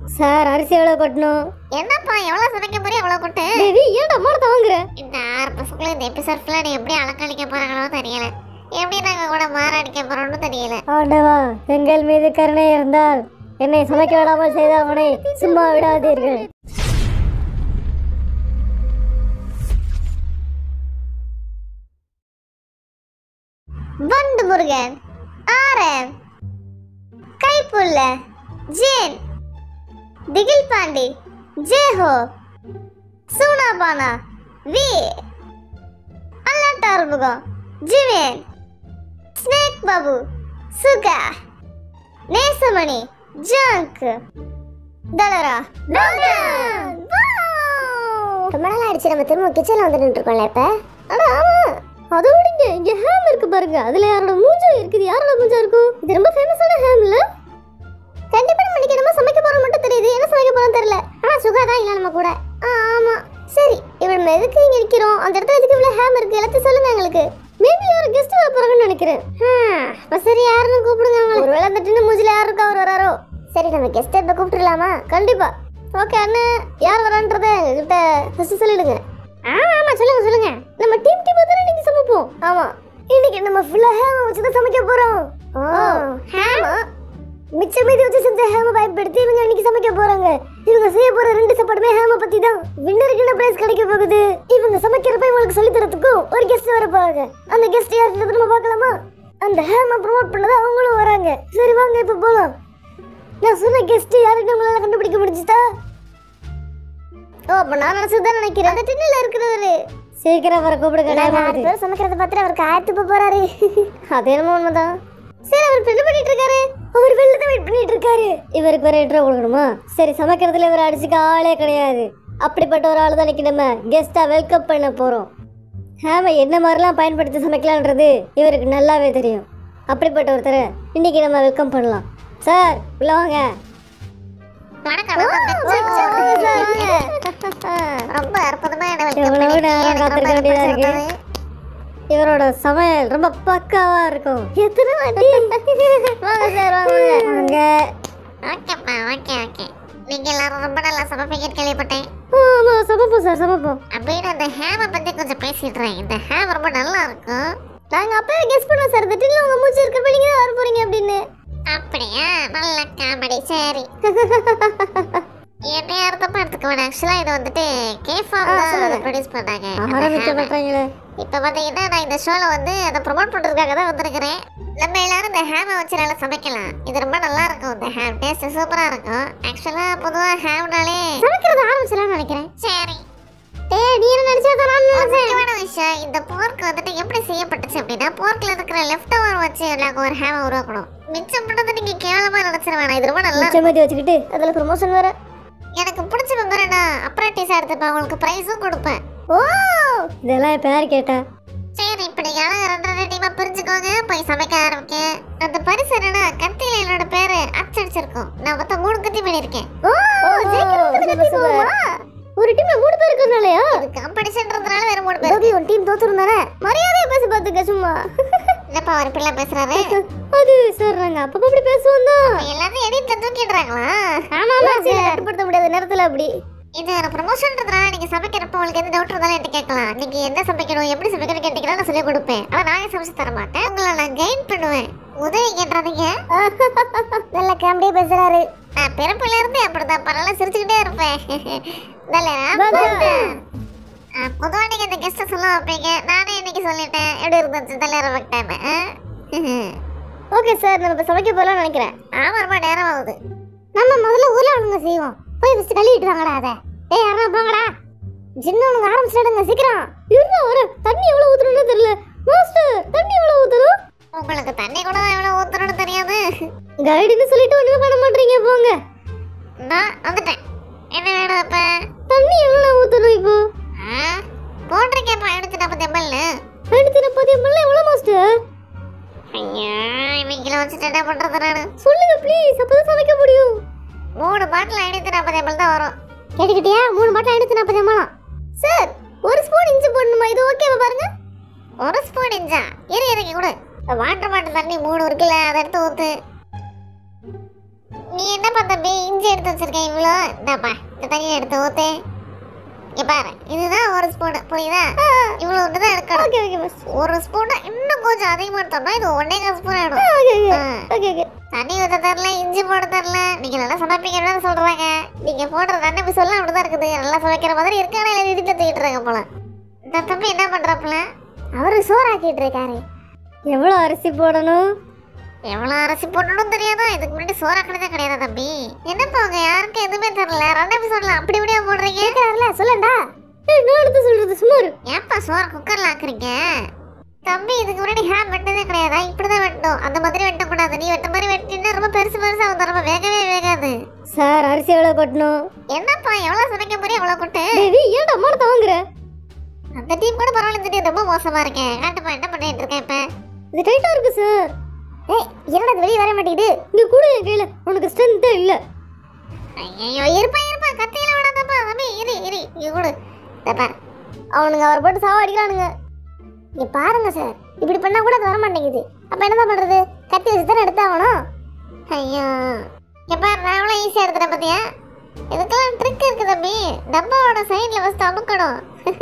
Sir அரிசி எவ்வளோ கொட்டணும் என்னப்பா எவ்வளவு சமைக்க போறியோ அவ்வளவு கொட்டு தேவி ஏன்டா மானத்தை வாங்குற இந்த ஆறு பசங்களும் இந்த எபிசோட் ஃபுல்லா நீ எப்படி அலக்கழிக்க போறாங்களோ தெரியல எப்படி நாங்க கூட மாரடிக்க போறோம்னு தெரியல ஆண்டவா எங்கள் மீது கருணை இருந்தால் என்னை சமைக்க விடாமல் செய்த அவனை சும்மா விடாதீர்கள் வண்டு முருகன் ஆரன் கைப்புள்ள ஜேன் திகில் பாண்டி ஜேஹோ சூனாபானா வி அல்லாட்டார்முகம் ஜிவேன் ஸ்னேக் பாபு சுகா நேசமணி ஜங்க் தலரா ரொம்ப நாள் ஆயிடுச்சு நம்ம திரும்ப கிச்சன்ல வந்து நின்றுருக்கோம்ல இப்ப ஆனா ஆமா அதை விடுங்க இங்க ஹேம் இருக்கு பாருங்க அதுல யாரோட மூஞ்சா இருக்குது யாரோட மூஞ்சா இருக்கும் இது ரொம்ப ஃபேமஸான ஹேம் இல்ல கண்டிப்பா நம்ம இன்னைக்கு நம்ம சமைக்க போறோம் மட்டும் தெரியுது என்ன சமைக்க போறோம் தெரியல ஆனா சுகா தான் இல்ல நம்ம கூட ஆ, ஆமா சரி இவ்வளவு நம்ம எதுக்கு இங்க நிக்கிறோம் அந்த இடத்துல எதுக்கு இவ்வளவு ஹேம் இருக்கு எல்லாத்தையும் சொல்லுங்க எங்களுக்கு மேபி யாரும் கெஸ்ட் வர போறாங்கன்னு நினைக்கிறேன் அப்ப சரி யாருன்னு கூப்பிடுங்க அவங்கள ஒருவேளை அந்த டின்னு மூஞ்சில யாரு இருக்கா அவர் வராரோ சரி நம்ம கெஸ்ட் இப்ப கூப்பிட்டுலாமா கண்டிப்பா ஓகே அண்ணன் யார் வரான்றத எங்ககிட்ட ஃபர்ஸ்ட் சொல்லிடுங்க ஆமா ஆமா சொல்லுங்க சொல்லுங்க நம்ம டீம் டீம் தானே இன்னைக்கு சமைப்போம் ஆமா இன்னைக்கு நம்ம ஃபுல்லா ஹேம் வச்சு தான் சமைக்க போறோம் ஓ ஹேம் மிச்சம் மீதி வச்சு செஞ்ச ஹேம பயன்படுத்தி இவங்க இன்னைக்கு சமைக்க போறாங்க இவங்க செய்ய போற ரெண்டு சாப்பாடுமே ஹேம பத்தி தான் வின்னருக்கு என்ன பிரைஸ் கிடைக்க போகுது இவங்க சமைக்கிறப்ப இவங்களுக்கு சொல்லி தரத்துக்கும் ஒரு கெஸ்ட் வர போறாங்க அந்த கெஸ்ட் யாருன்றது நம்ம பார்க்கலாமா அந்த ஹேம ப்ரோமோட் பண்ணது அவங்களும் வராங்க சரி வாங்க இப்ப போலாம் நான் சொன்ன கெஸ்ட் யாருன்னு உங்களால கண்டுபிடிக்க முடிஞ்சுதா ஓ அப்ப நான் நினைச்சதுதான் நினைக்கிறேன் அந்த டின்னுல இருக்கிறவரு சீக்கிரம் வர கூப்பிடுங்க time ஆறு ஆகுது. பேர் சமைக்கிறத பார்த்துட்டு அவருக்கு ஆயிரத்து போக போறாரு அது என்னமோ உண்மைதான் சரி அவர் என்ன பண்ணிட்டு இருக்காரு அவர் வெளில தான் வெயிட் பண்ணிட்டு இருக்காரு இவருக்கு வேற இன்ட்ரோ கொடுக்கணுமா சரி சமைக்கிறதுல இவர் அடிச்சுக்க ஆளே கிடையாது அப்படிப்பட்ட ஒரு ஆள் தான் இன்னைக்கு நம்ம கெஸ்டா வெல்கம் பண்ண போறோம் ஹேம என்ன மாதிரிலாம் பயன்படுத்தி சமைக்கலான்றது இவருக்கு நல்லாவே தெரியும் அப்படிப்பட்ட ஒருத்தரை இன்னைக்கு நம்ம வெல்கம் பண்ணலாம் சார் உள்ள வாங்க வணக்கம் ரொம்ப அற்புதமா என்ன welcome எவ்வளவு பண்ணிருக்கீங்க. நேரம் எனக்கு ரொம்ப காத்திருக்க வேண்டியதா இருக்கு. பிடிச்சிருந்தது. இவரோட சமையல் ரொம்ப பக்காவா இருக்கும் எத்தனை வாட்டி வாங்க சார் வாங்க வாங்க ஓகேப்பா ஓகே ஓகே நீங்க எல்லாரும் ரொம்ப நல்லா சமைப்பீங்கன்னு கேள்விப்பட்டேன் ஆமா சமைப்போம் சார் சமைப்போம் அப்படின்னு அந்த ஹேமை பத்தி கொஞ்சம் பேசிடுறேன் இந்த ஹேம் ரொம்ப நல்லா இருக்கும் நாங்க அப்பவே கெஸ் பண்ணோம் சார் இந்த டின்ல உங்க மூச்சு இருக்கிறப்ப நீங்க தான் வர போறீங்க அப்படின்னு அப்படியா நல்ல காமெடி சரி என்னைய அர்த்தமா எடுத்துக்க வேணாம் ஆக்சுவலா இது வந்துட்டு கே ஃபார்ம் ஆ, தான் சொல்லுங்க. ப்ரொடியூஸ் பண்ணாங்க அந்த ஆரம்பிக்க ham அ. மாட்டாங்களே இப்போ பார்த்தீங்கன்னா நான் இந்த ஷோல வந்து அதை ப்ரொமோட் பண்றதுக்காக தான் வந்திருக்கிறேன் நம்ம எல்லாரும் இந்த ஹேமை வச்சு நல்லா சமைக்கலாம் இது ரொம்ப நல்லா இருக்கும் இந்த ஹேம் டேஸ்ட் சூப்பரா இருக்கும் ஆக்சுவலா பொதுவா ஹேம்னாலே சமைக்கிறது ஆரம்பிச்சலாம்னு நினைக்கிறேன் சரி ஏய் நீ என்ன நினைச்சதா நான் ஒரு நினைச்சேன் முக்கியமான விஷயம் இந்த போர்க் வந்துட்டு எப்படி செய்யப்பட்டுச்சு அப்படின்னா போர்க்ல இருக்கிற லெஃப்ட் ஓவர் வச்சு நாங்கள் ஒரு ஹேமை உருவாக்கணும் மிச்சம் பண்ணது நீங்க கேவலமா நினைச்சிட வேணாம் இது ரொம்ப நல்லா இருக்கும். மிச்சமதி வச்சுக்கிட்டு அதுல ப்ரொமோஷன் வேற எனக்கு பிடிச்ச மெம்பரை நான் அப்ராக்டிஸ் எடுத்துப்பேன் உங்களுக்கு ப்ரைஸும் கொடுப்பேன் ஓ இதெல்லாம் இப்ப யார் கேட்டா சரி இப்ப நீங்க அழகா ரெண்டு ரெண்டு டீமா பிரிஞ்சுக்கோங்க போய் சமைக்க ஆரம்பிக்க அந்த பரிசு என்னன்னா கத்தியில என்னோட பேரு அச்சடிச்சிருக்கும் நான் மொத்தம் மூணு கத்தி பண்ணிருக்கேன் ஓ சூப்பர், சூப்பர். ஒரு டீம்ல மூணு பேர் இருக்கிறதுனாலயா இது காம்படிஷன்றதுனால வேற மூணு பேர் ரவி ஒரு டீம் தோத்துருந்தானே மரியாதையா பேசி பாத்துக்க சும்மா என்னப்பா ஒரு பிள்ளை பேசுறாரு அது சார் நாங்க அப்பப்ப அப்படி பேசுவோம் தான் அப்ப எல்லாரும் எடிட்ல தூக்கிடுறாங்களா ஆமா ஆமா கட்டுப்படுத்த முடியாத நேரத்துல அப்படி இது ஒரு ப்ரமோஷன்றதுனால நீங்க சமைக்கிறப்ப உங்களுக்கு எந்த டவுட் இருந்தாலும் என்கிட்ட கேட்கலாம் நீங்க என்ன சமைக்கணும் எப்படி சமைக்கணும் கேட்டீங்கன்னா நான் சொல்லி கொடுப்பேன் ஆனா நானே சமைச்சு தர மாட்டேன் உங்களை நான் கைட் பண்ணுவேன் உதவி கேட்டுறாதீங்க நல்ல காமெடியா பேசுறாரு நான் பிறப்புல இருந்து அப்படிதான் பரவாயில்ல சிரிச்சுக்கிட்டே இருப்பேன் நல்லரா? வாங்க. ஆ, பொதுவா நீங்க இந்த கெஸ்ட சொல்ல வைப்பீங்க நானே இன்னைக்கு சொல்லிட்டேன் எப்படி இருந்துச்சு தலைவர டைம் ஓகே சார் நம்ம இப்ப சமைக்க போலாம் நினைக்கிறேன் ஆமா ரொம்ப நேரம் ஆகுது நம்ம முதல்ல உருளைக்கிழங்கு செய்வோம் போய் ஃபஸ்ட் கழுவிட்டு வாங்கடா அதை ஏய் யாரா போங்கடா சின்னவனுங்க ஆரம்பிச்சிடுங்க சீக்கிரம் இருடா வர தண்ணி எவ்வளவு ஊத்தணும்னு தெரியல மாஸ்டர் தண்ணி எவ்வளவு ஊத்தணும் உங்களுக்கு தண்ணி கூட எவ்வளவு ஊத்தணும்னு தெரியாது கைடுன்னு சொல்லிட்டு ஒண்ணுமே பண்ண மாட்டீங்க போங்க நான் வந்துட்டேன் என்ன வேணும் இப்ப தண்ணி எவ்வளவு ஊத்தணும் இப்போ ஆ, போட்டிருக்கேன்ப்பா எடுத்து நாற்பது எம்எல்னு அடுத்து முப்பது எம்எல் எவ்வளவு மாஸ்டர் ஐயா இவங்கள வச்சுட்டு என்ன பண்றது நானு சொல்லுங்க ப்ளீஸ் அப்பதான் சமைக்க முடியும் மூணு பாட்டில் ஐநூத்தி நாற்பது எம்எல் தான் வரும் கேட்டுக்கிட்டியா மூணு பாட்டில் எடுத்து நாற்பது எம்எல்லாம் சார் ஒரு ஸ்பூன் இஞ்சி போடணுமா இது ஓகேவா பாருங்க ஒரு ஸ்பூன் இஞ்சா இரு இறக்கி கொடு வாட்டர் பாட்டில் தண்ணி மூணு இருக்குல்ல அதை எடுத்து ஊத்து நீ என்னப்பா தம்பி இஞ்சி எடுத்து வச்சிருக்க இவ்வளோ இந்தாப்பா இந்த தண்ணியை எடுத்து ஊத்து இங்க பாரு இதுதான் ஒரு ஸ்பூன் புரியுதா இவ்வளோ ஒன்று தான் எடுக்கணும் ஓகே ஓகே பஸ் ஒரு ஸ்பூன் இன்னும் கொஞ்சம் அதிகமாக எடுத்தோம்னா இது ஒன்னே கால் ஸ்பூன் ஆயிடும் ஓகே ஓகே ஆ. ஓகே ஓகே தண்ணி ஊற்ற தரல இஞ்சி போட தரல நீங்க நல்லா சமைப்பீங்கன்னு சொல்றாங்க நீங்க போடுற தண்ணி போய் சொல்ல அப்படிதான் இருக்குது நல்லா சமைக்கிற மாதிரி இருக்கான இல்லை இடித்து தூக்கிட்டு இருக்காங்க போல இந்த தம்பி என்ன பண்றாப்புல அவரு சோறாக்கிட்டு இருக்காரு எவ்வளோ அரிசி போடணும் எவ்வளவு அரிசி போடணும் தெரியாதா இதுக்கு முன்னாடி சோறாக்கினதே கிடையாதா தம்பி என்னப்பா அவங்க யாருக்கும் எதுவுமே தெரியல ரெண்டு எபிசோட்ல அப்படி இப்படியா போடுறீங்க கேட்கறாருல சொல்லண்டா ஏய் நான் எடுத்து சொல்றது சும்மா இரு ஏன்ப்பா சோறு குக்கர்ல ஆக்குறீங்க தம்பி இதுக்கு முன்னாடி ஹேம் வெட்டதே கிடையாதா இப்படிதான் வெட்டணும் அந்த மாதிரி வெட்டக்கூடாது நீ வெட்ட மாதிரி வெட்டினா ரொம்ப பெருசு பெருசா வந்து ரொம்ப வேகவே வேகாது சார் அரிசி எவ்வளோ கொட்டணும் என்னப்பா எவ்வளவு சமைக்க போறிய எவ்வளவு கொட்டு டேய் ஏன்டா அம்மாட்ட வாங்குற அந்த டீம் கூட பரவாயில்ல இந்த டீம் ரொம்ப மோசமா இருக்கேன் காட்டுப்பா என்ன பண்ணிட்டு இருக்கேன் இப்ப இது டைட்டா இருக்கு சார் ஏய் என்னடா இது வெளியே வர மாட்டேங்குது இங்க கூட என் கையில உனக்கு ஸ்ட்ரென்த்தே இல்ல ஐயோ இருப்பா இருப்பா கத்தியில விடாதப்பா தம்பி இரு இரு இங்க கொடு தப்பா அவனுங்க அவரை போட்டு சாவ அடிக்கிறானுங்க இங்க பாருங்க சார் இப்படி பண்ணா கூட அது வர மாட்டேங்குது அப்ப என்னதான் பண்றது கத்தி வச்சு தானே எடுத்தாகணும் ஐயோ எப்பா நான் எவ்வளோ ஈஸியாக எடுத்துட்டேன் பார்த்தியா இதுக்கெல்லாம் ட்ரிக் இருக்கு தம்பி டப்பாவோட சைடில் ஃபஸ்ட் அமுக்கணும்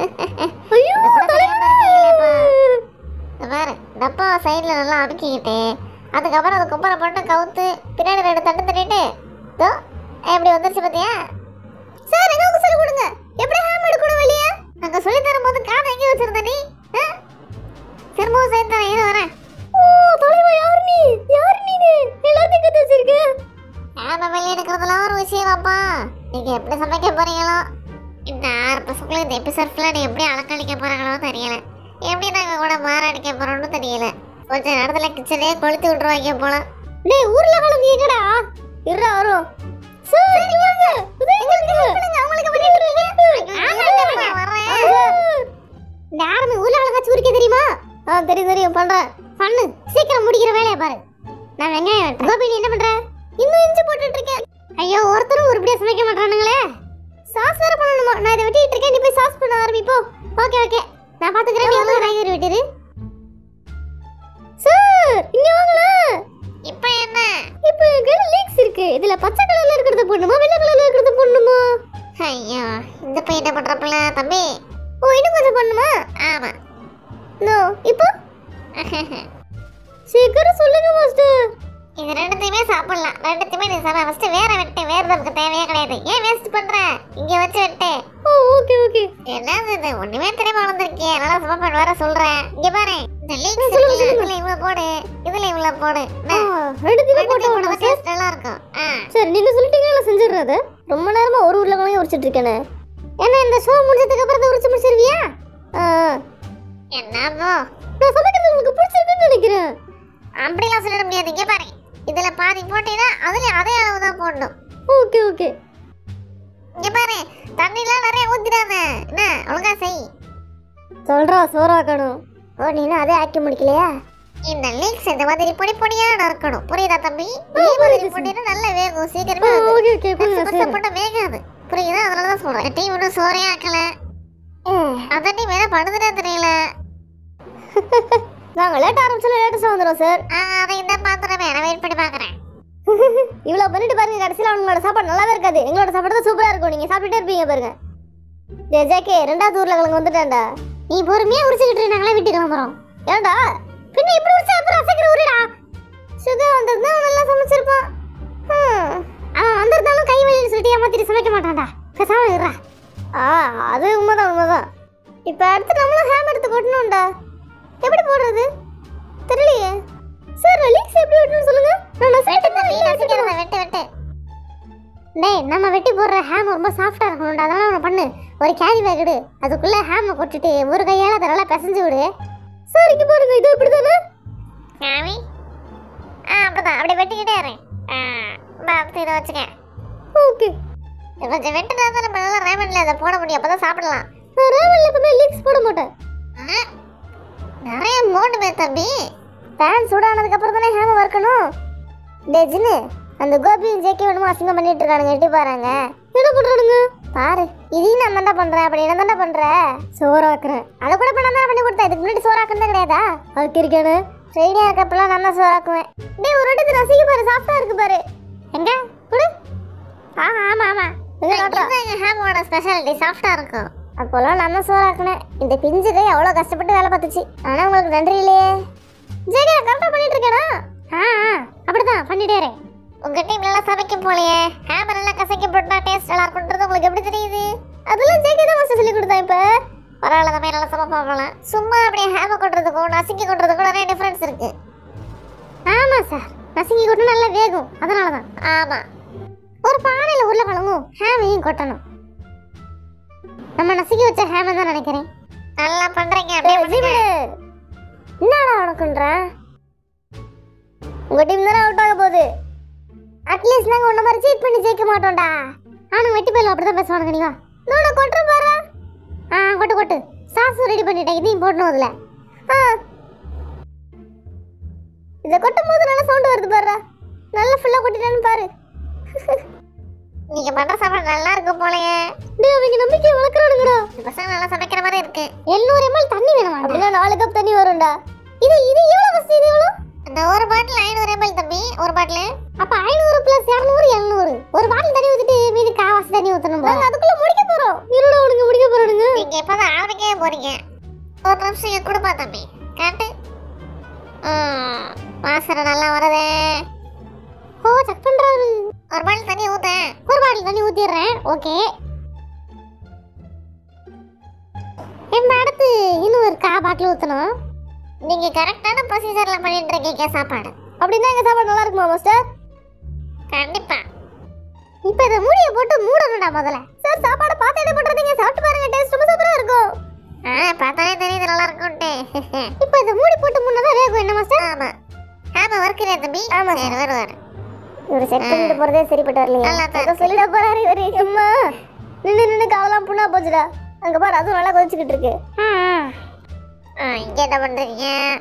ஐயோ இது கூட தெரியாம இருக்கீங்களேப்பா. தலைவலி. இந்த பாரு டப்பாவை சைடில் நல்லா அமுக்கிக்கிட்டு அதுக்கப்புறம் அது குப்பரை போட்டு கவுத்து பின்னாடி ரெண்டு தட்டு தட்டிட்டு இதோ எப்படி வந்துருச்சு பார்த்தியா சார் எனக்கு சொல்லி கொடுங்க எப்படி ஹேம் எடுக்கணும் வெளியே அங்கே சொல்லி தரும்போது காதை எங்கே வச்சிருந்த நீ ஆ? திரும்பவும் சேர்த்து தரேன் இரு வரேன் ஓ தலைவா யார் நீ யார் நீ எல்லாத்தையும் கத்து வச்சிருக்க ஆமா வெளியே எடுக்கிறதுலாம் ஒரு விஷயமாப்பா நீங்க எப்படி சமைக்க போறீங்களோ இந்த ஆறு பசங்களும் இந்த எபிசோட் ஃபுல்லாக நீ எப்படி அலக்கழிக்க போறாங்களோ தெரியல எப்படி நாங்க கூட மாரடிக்க போறோம்னு தெரியல கொஞ்ச நேரத்துல கிச்சனே கொளுத்தி விட்டுருவாங்க போல டேய் ஊர்ல கலந்து எங்கடா இருடா வரும் சார் இங்க வாங்க எங்களுக்கு அவங்களுக்கு ஆமாண்டா, வரேன். இந்த ஆரம்பி ஊர்ல கலக்காச்சு உரிக்க தெரியுமா ஆ தெரியும் தெரியும் பண்றேன் பண்ணு சீக்கிரம் முடிக்கிற வேலையை பாரு நான் வெங்காயம் வெட்டுறேன் கோபி நீ என்ன பண்ற இன்னும் இஞ்சி போட்டுட்டு இருக்கேன் ஐயோ ஒருத்தரும் உருப்படியா சமைக்க மாட்டானுங்களே சாஸ் வேற பண்ணணுமா நான் இதை வெட்டிட்டு இருக்கேன் நீ போய் சாஸ் பண்ண ஆரம்பிப்போ ஓகே ஓகே நான் பாத்துக்கிறேன் நீ வந்து காய்கறி வெட்டிரு சார் இங்க வாங்கல இப்ப என்ன இப்போ என் கையில லீக்ஸ் இருக்கு இதுல பச்சை கலர்ல இருக்கிறத போடணுமா வெள்ளை கலர்ல இருக்கிறத போடணுமா ஐயோ இந்த பையன் என்ன பண்றப்பல தம்பி ஓ இன்னும் கொஞ்சம் பண்ணுமா ஆமா நோ இப்போ சீக்கிரம் சொல்லுங்க மாஸ்டர் இது ரெண்டுத்தையுமே சாப்பிடலாம் ரெண்டுத்தையுமே நீ சாப்பிட ஃபர்ஸ்ட் வேற வெட்டு வேற நமக்கு தேவையே கிடையாது ஏன் வேஸ்ட் பண்ற இங்க வச்சு வெட்டு ஓ ஓகே ஓகே என்னது இது ஒண்ணுமே தெரியாம வளர்ந்துருக்கேன் நல்லா சமைப்பேன் வேற சொல்றேன் இங்க பாரு இந்த லீக்ஸ் சொல்லுங்க, இருக்குல்ல, சொல்லுங்க. இதுல இவ்வளவு போடு இதுல இவ்வளவு போடு ஆ ரெண்டுத்தையுமே ரெண்டுத்தையும் போட்டு போடும்போது மாஸ்டர் டேஸ்ட் நல்லா இருக்கும் ஆ சரி நீங்க சொல்லிட்டீங்களா செஞ்சிடுறேன் அதை ரொம்ப நேரமா ஒரு உருளைக்கிழங்கு உரிச்சிட்டு இருக்கேனே ஏன்னா இந்த ஷோ முடிஞ்சதுக்கு அப்புறம் அதை உரிச்சு முடிச்சிருவியா ஆ என்னப்போ நான் சமைக்கிறது உங்களுக்கு பிடிச்சிருக்குன்னு நினைக்கிறேன் அப்படிலாம் சொல்லிட முடியாது இங்க பாரு இதுல பாதி போட்டீங்கன்னா அதுல அதே அளவு தான் போடணும் ஓகே ஓகே இங்க பாரு தண்ணிலாம் நிறைய ஊத்திடாத என்ன ஒழுங்கா செய் சொல்றா சோறாக்கணும் ஓ நீ இன்னும் அதே ஆக்கி முடிக்கலையா இந்த லீக்ஸ் இந்த மாதிரி பொடி பொடியா நறுக்கணும் புரியுதா தம்பி ஆ, இதே மாதிரி புரியுது, போட்டீங்கன்னா நல்லா வேகும் ஆ சீக்கிரமே வந்து ஓகே ஓகே பெருசு புரியுது பெருசா சரி போட்டா வேகாது புரியுதா அதனால தான் சொல்றேன் டீ ஒன்றும் சோறே ஆக்கல அதான் டீ வேற படுதுட்டா தெரியல நாங்கள் லேட் ஆரம்பிச்சாலும் லேட்டஸ்டாக வந்துடும் சார் ஆ, அதை இந்த பாத்திரமே நான் வெயிட் பண்ணி பாக்குறேன் இவ்வளோ பண்ணிட்டு பாருங்க கடைசியில் அவங்களோட சாப்பாடு நல்லாவே இருக்காது எங்களோட சாப்பாடு தான் சூப்பராக இருக்கும் நீங்கள் சாப்பிட்டுட்டே இருப்பீங்க பாருங்க டே ஜேகே ரெண்டாவது ஊரில் கிழங்கு வந்துட்டான்டா நீ பொறுமையாக உரிச்சுக்கிட்டு இரு, நாங்களே வீட்டுக்கு கிளம்புறோம் ஏன்டா பின்ன இப்படி உரிச்சா அப்புறம் அசைக்கிற ஊருடா சுகர் வந்திருந்தா அவன் நல்லா சமைச்சிருப்பான் ஹம், அவன் வந்திருந்தாலும் கை வலின்னு சொல்லிட்டு ஏமாத்திட்டு சமைக்க மாட்டான்டா பேசாம இருடா ஆ அது உண்மைதான் உண்மைதான் இப்போ அடுத்து நம்மளும் ஹேம் எடுத்து கொட்டணும்டா எப்படி போடுறது தெரியலையே சார் லீக்ஸ் எப்படி வெட்டணும்னு சொல்லுங்க நான் வெட்டு நசுக்கிட்டு தம்பி தான் நசிக்கிறத வெட்டு வெட்டு டேய் நம்ம வெட்டி போடுற ஹேம் ரொம்ப சாஃப்டா இருக்கணும்டா அதெல்லாம் ஒன்று பண்ணு ஒரு கேரி பேக் எடு அதுக்குள்ள ஹேமை கொட்டிட்டு ஒரு கையால அதை நல்லா பிசைஞ்சு விடு சார் இங்க பாருங்க இது இப்படி தானே சாமி ஆ அப்படிதான் அப்படி வெட்டிக்கிட்டே இருக்கேன் ஆ பாத்து இதை வச்சுக்க ஓகே இது கொஞ்சம் வெட்டினா தான் நம்ம நல்லா ரேமன்ல அதை போட முடியும் அப்பதான் சாப்பிடலாம் நான் ரேவல்ல எப்பவுமே லீக்ஸ் போட மாட்டேன் ஆ, நிறைய மோடுமே தம்பி பேன் சூடானதுக்கு அப்புறம் தானே ஹேமை வறுக்கணும் டேய் ஜின்னு அந்த கோபியும் ஜேகே வேணுமா அசிங்கம் பண்ணிட்டு இருக்கானுங்க எட்டி பாருங்க என்ன பண்றானுங்க பாரு இதையும் நான் தான்டா பண்றேன் அப்படி என்ன தான்டா பண்ற சோறாக்குறேன் அதை கூட இப்ப நான் தான் பண்ணி கொடுத்தேன் இதுக்கு முன்னாடி சோறாக்குனதே கிடையாதா அதுக்கு இருக்கானு ட்ரெயினியா இருக்கப்பெல்லாம் நான் தான் சோறாக்குவேன் டேய் ஒரு இடத்துல நசிக்க பாரு சாஃப்டா இருக்கு பாரு எங்க ஆமா ஆமா ஆமா எங்க காட்டுறா இதுதான் ஹேமோட ஸ்பெஷாலிட்டி சாஃப்டா இருக்கும் அப்போல்லாம் நான் தான் சோறாக்குனேன் இந்த பிஞ்சு கை அவ்வளோ கஷ்டப்பட்டு வேலை பார்த்துச்சு ஆனா உங்களுக்கு நன்றி இல்லையே ஜெகா கரெக்டாக பண்ணிட்டு இருக்கேனா ஆ ஆ, அப்படிதான் பண்ணிட்டே இருக்கேன். உங்க டீம் நல்லா சமைக்கும் போலயே ஹேமர் நல்லா கசக்கி போட்டா டேஸ்ட் நல்லா இருக்குன்றது உங்களுக்கு எப்படி தெரியுது அதெல்லாம் ஜெகா தான் மாஸ்டர் சொல்லி கொடுத்தா இப்போ பரவாயில்ல தம்பி நல்லா சமைப்பா போலாம் சும்மா அப்படியே ஹேம கொட்டுறதுக்கும் நசுக்கி கொட்டுறதுக்கும் நிறைய டிஃபரன்ஸ் இருக்கு ஆமா சார் நசுங்கி கொட்டினா நல்லா வேகும் அதனால தான் ஆமா ஒரு பானையில் உருளைக்கிழங்கும் ஹேமையும் கொட்டணும் நம்ம நசுக்கி வச்ச ஹேமை தான் நினைக்கிறேன் நல்லா பண்றீங்க அப்படியே பண்ணுங்க. என்னடா உனக்குன்ற உங்க டீம் தானே அவுட் ஆக போகுது அட்லீஸ்ட் நாங்க உன்ன மாதிரி சீட் பண்ணி ஜெயிக்க மாட்டோம்டா ஆனா வெட்டி போயில அப்படிதான் பேசுவானுங்க நீ வா நான் கொட்டுற பாரு ஆ கொட்டு கொட்டு சாஸ் ரெடி பண்ணிட்டேன் இதையும் போடணும் அதுல ஆ இதை கொட்டும் போது நல்ல சவுண்ட் வருது பாரு நல்லா ஃபுல்லா கொட்டிட்டேன்னு பாரு நீங்க பண்ற சாப்பாடு நல்லா இருக்கும் போலயே டேய் அவங்க நம்பிக்கை வளர்க்குறானுங்கடா இந்த பசங்க நல்லா சமைக்கிற மாதிரி இருக்கு 700 ml தண்ணி வேணுமா அப்படின்னா நாலு கப் தண்ணி வரும்டா இது இது எவ்வளவு ஃபர்ஸ்ட் இது எவ்வளவு இந்த ஒரு பாட்டில் ஐநூறு எம்எல் தம்பி ஒரு பாட்டில் அப்ப 500 பிளஸ் 200 700 ஒரு பாட்டில் தண்ணி ஊத்திட்டு மீதி காவாசி தண்ணி ஊத்தணும் நாங்க அதுக்குள்ள முடிக்க போறோம் இருடா உனக்கு முடிக்க போறானுங்க நீங்க இப்பதான் ஆரம்பிக்கவே போறீங்க ஒரு நிமிஷம் இங்க கொடுப்பா தம்பி காட்டு ம், வாசனை நல்லா வருதே ஓ செக் பண்றாரு ஒரு பாட்டில் தண்ணி ஊத்தேன் ஒரு பாட்டில் தண்ணி ஊத்திடுறேன் ஓகே என்ன அடுத்து இன்னும் ஒரு கா பாட்டில் ஊத்தணும் நீங்க கரெக்டான ப்ரொசீஜர்ல பண்ணிட்டு இருக்கீங்க சாப்பாடு அப்படின்னா எங்க சாப்பாடு நல்லா இருக்குமா மாஸ்டர் கண்டிப்பா இப்போ இதை மூடியை போட்டு மூடணும்டா முதல்ல சார் சாப்பாடு பார்த்து என்ன பண்றீங்க சாப்பிட்டு பாருங்க டேஸ்ட் ரொம்ப சூப்பரா இருக்கும் ஆ பார்த்தாலே தெரியுது நல்லா இருக்கும்ட்டு இப்போ இதை மூடி போட்டு முன்னதான் வேகும் என்ன மாஸ்டர் ஆமா ஆமா வர்க்கிறேன் தம்பி ஆமா, சரி வருவார் இவர் செட் பண்ணிட்டு போறதே சரிப்பட்டு வரலையா நல்லா தான் ஏதோ சொல்லிட போறாரு இவரு அம்மா நின்னு நின்னு காவலாம் புண்ணா போச்சுடா அங்க பாரு அதுவும் நல்லா கொதிச்சுக்கிட்டு இருக்கு ஆ, இங்க என்ன பண்றீங்க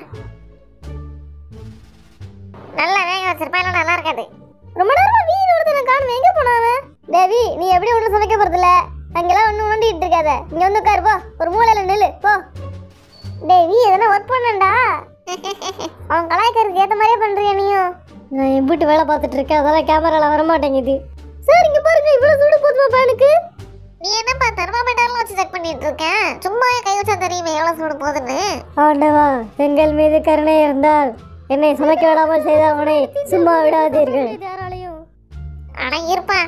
நல்லா வேக வச்சிருப்பா இல்லை நல்லா இருக்காது ரொம்ப நேரமா வீண் ஒருத்தனை காணும் எங்க போனாவ தேவி நீ எப்படி ஒண்ணு சமைக்க போறதில்ல அங்கெல்லாம் ஒண்ணு உணண்டிட்டு இருக்காத இங்க வந்து உட்காரு போ ஒரு மூலையில நில்லு போ தேவி எதனா ஒர்க் பண்ணண்டா அவன் கலாய்க்கிறதுக்கு ஏத்த மாதிரியே பண்றியா நீயும் நான் என் வீட்டு வேலை பார்த்துட்டு இருக்கேன் அதெல்லாம் கேமரால வர மாட்டேங்குது சார் இங்க பாருங்க இவ்வளவு சூடு போதுமா பையனுக்கு நீ என்னப்பா தெர்மாமீட்டர்லாம் வச்சு செக் பண்ணிட்டு இருக்க சும்மா கை வச்சா தெரியுமே எவ்வளவு சூடு போகுதுன்னு ஆண்டவா எங்கள் மீது கருணை இருந்தால் என்னை சமைக்க விடாமல் செய்த அவனை சும்மா விடாதீர்கள் அட இருப்பா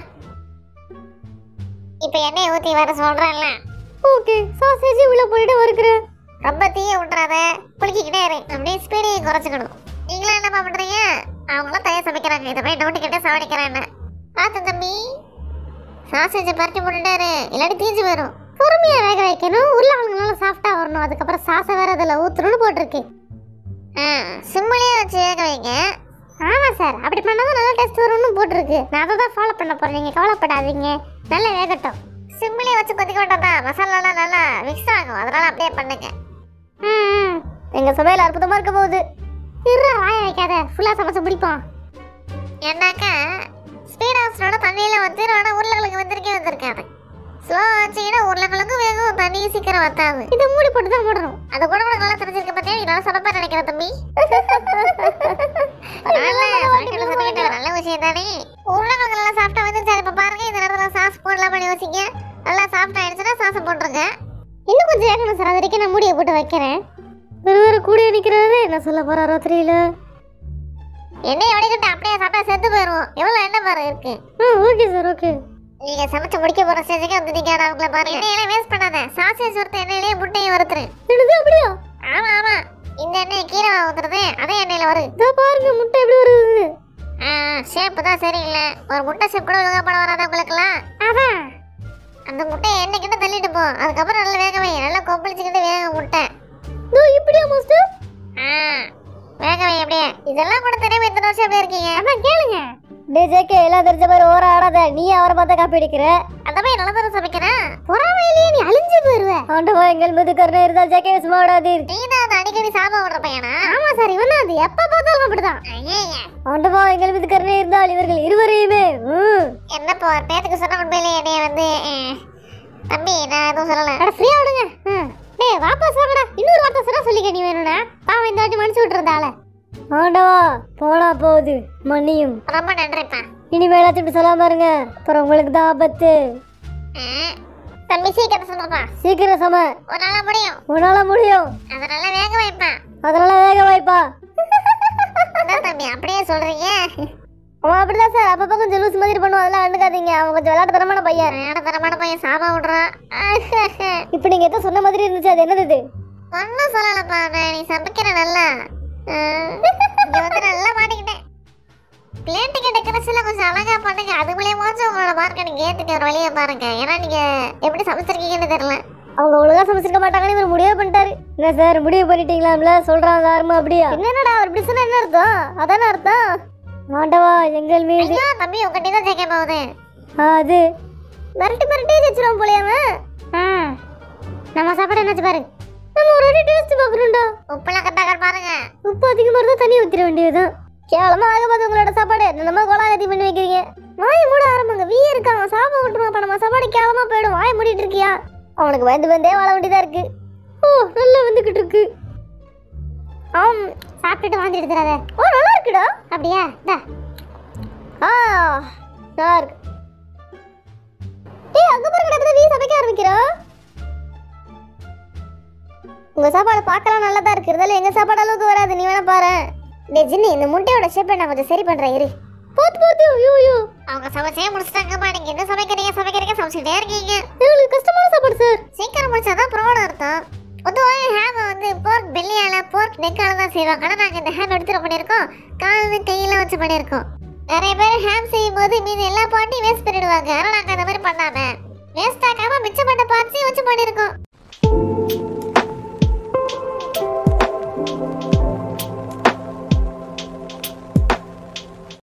இப்ப எண்ணெயை ஊத்தி வர சொல்றேன்ல ஓகே சாசேஜ் உள்ள போயிட்டு வறுக்கிறேன் ரொம்ப தீய விட்டுறாத குளிக்கிக்கிட்டே இரு அப்படியே ஸ்பீடையும் குறைச்சிக்கணும் நீங்களா என்னப்பா பண்றீங்க அவங்களாம் தயார் சமைக்கிறாங்க இதை போய் டவுட்டு கிட்ட சாவடிக்கிறேன்னு பார்த்து தம்பி சாசேஜை பரட்டி போட்டுட்டாரு இல்லாட்டி தீஞ்சு போயிடும் பொறுமையா வேக வைக்கணும் உருளைக்கிழங்கு நல்லா சாஃப்டா வரணும் அதுக்கப்புறம் சாசை வேற அதில் ஊற்றணும்னு போட்டிருக்கு ஆ சிம்மிலேயே வச்சு வேக வைங்க ஆமா சார் அப்படி பண்ணாதான் நல்லா டேஸ்ட் வரும்னு போட்டிருக்கு நான் அதை தான் ஃபாலோ பண்ண போறேன் நீங்க கவலைப்படாதீங்க நல்லா வேகட்டும் சிம்மிலே வச்சு கொதிக்க விட்டாதான் மசாலாலாம் நல்லா மிக்ஸ் ஆகும் அதனால அப்படியே பண்ணுங்க ம், ம். எங்க சமையல் அற்புதமா இருக்க போகுது இருடா வாய வைக்காத ஃபுல்லா சமைச்சு முடிப்போம் ஏன்னாக்கா ஸ்பீட் ஆஃப்ஸோட தண்ணியில் வந்து ஆனால் உருளைக்கிழங்கு வந்திருக்கே வந்திருக்காது ஸ்லோ ஆச்சுன்னா உருளைக்கிழங்கு வேகும் தண்ணி சீக்கிரம் வத்தாது இதை மூடி போட்டு தான் போடணும் அது கூட உனக்கு நல்லா தெரிஞ்சிருக்க பத்தியா நீ நல்லா சமைப்பா நினைக்கிற தம்பி நல்ல சமைக்கல சமைக்கிட்ட நல்ல விஷயம் தானே உருளைக்கிழங்கு நல்லா சாப்பிட்டா வந்துருச்சு அது இப்போ பாருங்க இந்த நேரத்தில் சாஸ் போடலாம் பண்ணி யோசிங்க நல்லா சாஃப்ட் ஆயிடுச்சுன்னா சாஸை போட்டுருங்க இன்னும் கொஞ்சம் வேகணும் சார் அது வரைக்கும் நான் மூடியை போட்டு வைக்கிறேன் ஒரு வேற கூட நிற்கிறாரு என்ன சொல்ல போறாரோ தெரியல எண்ணெயை வடிகட்டு அப்படியே சாப்பிட்டா செத்து போயிடுவோம் எவ்வளோ எண்ணெய் பாரு இருக்கு ஆ ஓகே சார் ஓகே நீங்க சமைச்சு முடிக்க போற ஸ்டேஜுக்கு வந்துட்டீங்க அவங்கள பாருங்க எண்ணெயெல்லாம் வேஸ்ட் பண்ணாத சாசேஜ் வறுத்த எண்ணெயிலேயே முட்டையை வறுத்துரு என்னது அப்படியா ஆமா ஆமா இந்த எண்ணெயை கீரை ஊத்துறது அதே எண்ணெயில வரும் இதோ பாருங்க முட்டை எப்படி வருது ஷேப்பு தான் சரியில்லை ஒரு முட்டை ஷேப் கூட ஒழுங்கா படம் வராத உங்களுக்குலாம் அதான் அந்த முட்டையை எண்ணெய் கிட்ட தள்ளிட்டு போ அதுக்கப்புறம் நல்லா வேக வை நல்லா கொப்பளிச்சுக்கிட்டு வேக முட்டை இதோ இப்படியா மாஸ்டர் ஆ வேக வை அப்படியே இதெல்லாம் கூட தெரியாம இத்தனை வருஷம் எப்படி இருக்கீங்க அதான் கேளுங்க டே ஜேகே எல்லாம் தெரிஞ்ச மாதிரி ஓர ஆடாத நீ அவரை பார்த்தா காப்பி அடிக்கிற அந்த மாதிரி நல்ல தரம் சமைக்கிறேன் பொறாமையிலேயே நீ அழிஞ்சு போயிருவ ஆண்டவா எங்கள் மீது கருணை இருந்தால் ஜேகே சும்மா விடாதீர் நீ தான் அந்த அடிக்கடி சாபம் விடுற பையனா ஆமா சார் இவன் அது எப்ப பார்த்தாலும் அப்படிதான் ஐயய்ய. ஆண்டவா எங்கள் மீது கருணை இருந்தால் இவர்கள் இருவரையுமே ம். என்னப்பா ஒரு பேத்துக்கு சொன்ன உண்மையிலே என்னைய வந்து அஹ், தம்பி நான் எதுவும் சொல்லல அட ஃப்ரீயா விடுங்க ம். டேய் வாபஸ் வாங்கடா இன்னொரு வார்த்தை சொன்னா சொல்லிக்க நீ வேணும்னா பாவம் இந்த வாட்டி மன்னிச்சு விட்டுருந்தால ஆண்டவா போனா போகுது மன்னியும் ரொம்ப நன்றிப்பா இனிமேலாச்சும் இப்படி சொல்லாம இருங்க அப்புறம் உங்களுக்கு தான் ஆபத்து ம். தம்பி சீக்கிரம் சொல்லுப்பா சீக்கிரம் சம உன்னால முடியும் உன்னால முடியும் அதனால வேக வைப்பேன் அதனால வேக வாய்ப்பா என்ன தம்பி அப்படியே சொல்றீங்க அவன் அப்படிதான் சார் அப்பப்போ கொஞ்சம் லூஸ் மாதிரி பண்ணுவான் அதெல்லாம் கண்டுக்காதீங்க அவன் கொஞ்சம் விளையாட்டுத்தனமான பையன் தரமான பையன் சாபா விடுறான் இப்போ நீங்க எதோ சொன்ன மாதிரி இருந்துச்சு அது என்னது இது ஒன்றும் சொல்லலப்பா நான் நீ சமைக்கிற நல்லா ம், இங்க வந்து நல்லா மாட்டிக்கிட்டேன் பிளேட்டுக்கு டெக்கரேஷன்ல கொஞ்சம் அழகா பண்ணுங்க அது மூலியமாச்சும் உங்களோட மார்க்கை நீங்க ஏத்துக்க ஒரு வழியை பாருங்க ஏன்னா நீங்க எப்படி சமைச்சிருக்கீங்கன்னு தெரியல அவங்க ஒழுங்கா சமைச்சிருக்க மாட்டாங்கன்னு இவர் முடிவு பண்ணிட்டாரு என்ன சார் முடிவு பண்ணிட்டீங்களாம்ல சொல்றாங்க ஆரம்பம் அப்படியா என்னடா அவர் இப்படி சொன்னா என்ன அர்த்தம் அதானே அர்த்தம் ஆண்டவா எங்கள் மீது ஐயோ தம்பி உங்ககிட்ட தான் ஜெயிக்க போகுது ஆ, அது மிரட்டி மிரட்டியே ஜெயிச்சிருவோம் போலியாம நம்ம சாப்பாடு என்னாச்சு பாரு நம்ம ஒரு வாட்டி டேஸ்ட் பார்க்கணும்டா உப்புலாம் கரெக்டாக பாருங்க உப்பு அதிகமாக இருந்தால் தண்ணி ஊற்றிட வேண்டியதுதான் கேவலமா ஆக போகுது உங்களோட சாப்பாடு நம்ம கோலாகத்தி பண்ணி வைக்கிறீங்க வாயை மூட ஆரம்பங்க வீ இருக்கான் அவன் சாப்பிட விட்டுருவான் அப்ப நம்ம சாப்பாடு கேவலமா போயிடும் வாயை மூடிட்டு இருக்கியா அவனுக்கு வந்து வந்தே வாழ வேண்டியதா இருக்கு ஓ நல்லா வந்துகிட்டு இருக்கு ஆம் சாப்பிட்டுட்டு வாந்தி எடுத்துறாத ஓ நல்லா இருக்குடா அப்படியா இந்தா ஆ நல்லா இருக்கு ஏய் அங்க பாருங்க இப்பதான் வீ சமைக்க ஆரம்பிக்கிறா உங்க சாப்பாடு பார்க்கலாம் நல்லா தான் இருக்கு இருந்தாலும் எங்க சாப்பாடு அளவுக்கு வராது நீ வேணா பாரு டேய் ஜின்னி இந்த முட்டையோட ஷேப்பை நான் கொஞ்சம் சரி பண்றேன் இரு பார்த்து பார்த்து ஐயோ ஐயோ அவங்க சமைச்சே முடிச்சிட்டாங்கப்பா நீங்க என்ன சமைக்கிறீங்க சமைக்கிறீங்க சமைச்சிட்டே இருக்கீங்க எங்களுக்கு கஷ்டமான சாப்பாடு சார் சீக்கிரம் முடிச்சாதான் ப்ரோன்னு அர்த்தம் பொதுவாக ஹேம் வந்து போர்க் பெல்லியால போர்க் நெக்கால தான் செய்வாங்க ஆனால் நாங்கள் இந்த ஹேம் எடுத்துட்டு பண்ணியிருக்கோம் கால் கையில வச்சு பண்ணியிருக்கோம் நிறைய பேர் ஹேம் செய்யும் போது மீதி எல்லா பாட்டையும் வேஸ்ட் பண்ணிடுவாங்க ஆனால் நாங்கள் அந்த மாதிரி பண்ணாம வேஸ்ட் ஆக்காம மிச்சப்பட்ட பார்ட்ஸையும் வச்சு பண்ணியிருக்கோம்